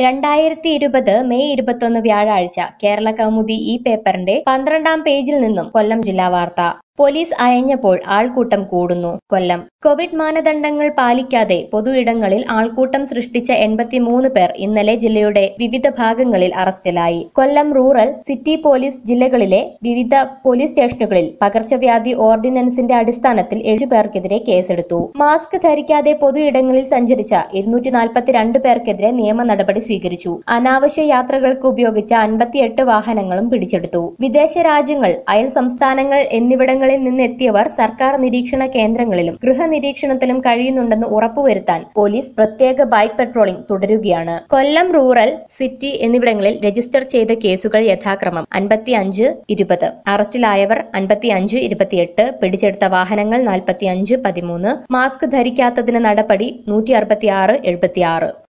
രണ്ടായിരത്തി ഇരുപത് മെയ് ഇരുപത്തൊന്ന് വ്യാഴാഴ്ച കേരള കൗമുദി ഈ പേപ്പറിന്റെ പന്ത്രണ്ടാം പേജിൽ നിന്നും കൊല്ലം ജില്ലാ വാർത്ത പോലീസ് അയഞ്ഞപ്പോൾ ആൾക്കൂട്ടം കൂടുന്നു കൊല്ലം കോവിഡ് മാനദണ്ഡങ്ങൾ പാലിക്കാതെ പൊതു ഇടങ്ങളിൽ ആൾക്കൂട്ടം സൃഷ്ടിച്ച എൺപത്തിമൂന്ന് പേർ ഇന്നലെ ജില്ലയുടെ വിവിധ ഭാഗങ്ങളിൽ അറസ്റ്റിലായി കൊല്ലം റൂറൽ സിറ്റി പോലീസ് ജില്ലകളിലെ വിവിധ പോലീസ് സ്റ്റേഷനുകളിൽ പകർച്ചവ്യാധി ഓർഡിനൻസിന്റെ അടിസ്ഥാനത്തിൽ ഏഴു പേർക്കെതിരെ കേസെടുത്തു മാസ്ക് ധരിക്കാതെ പൊതു ഇടങ്ങളിൽ സഞ്ചരിച്ച ഇരുന്നൂറ്റി നാൽപ്പത്തിരണ്ട് പേർക്കെതിരെ നിയമ നടപടി സ്വീകരിച്ചു അനാവശ്യ യാത്രകൾക്ക് ഉപയോഗിച്ച അൻപത്തിയെട്ട് വാഹനങ്ങളും പിടിച്ചെടുത്തു വിദേശ രാജ്യങ്ങൾ അയൽ സംസ്ഥാനങ്ങൾ എന്നിവിടങ്ങളിൽ നിന്ന് എത്തിയവർ സർക്കാർ നിരീക്ഷണ കേന്ദ്രങ്ങളിലും ഗൃഹനിരീക്ഷണത്തിലും കഴിയുന്നുണ്ടെന്ന് ഉറപ്പുവരുത്താൻ പോലീസ് പ്രത്യേക ബൈക്ക് പെട്രോളിംഗ് തുടരുകയാണ് കൊല്ലം റൂറൽ സിറ്റി എന്നിവിടങ്ങളിൽ രജിസ്റ്റർ ചെയ്ത കേസുകൾ യഥാക്രമം അൻപത്തി അഞ്ച് ഇരുപത് അറസ്റ്റിലായവർ അൻപത്തി അഞ്ച് ഇരുപത്തിയെട്ട് പിടിച്ചെടുത്ത വാഹനങ്ങൾ നാൽപ്പത്തി അഞ്ച് പതിമൂന്ന് മാസ്ക് ധരിക്കാത്തതിന് നടപടി നൂറ്റി അറുപത്തിയാറ് എഴുപത്തിയാറ്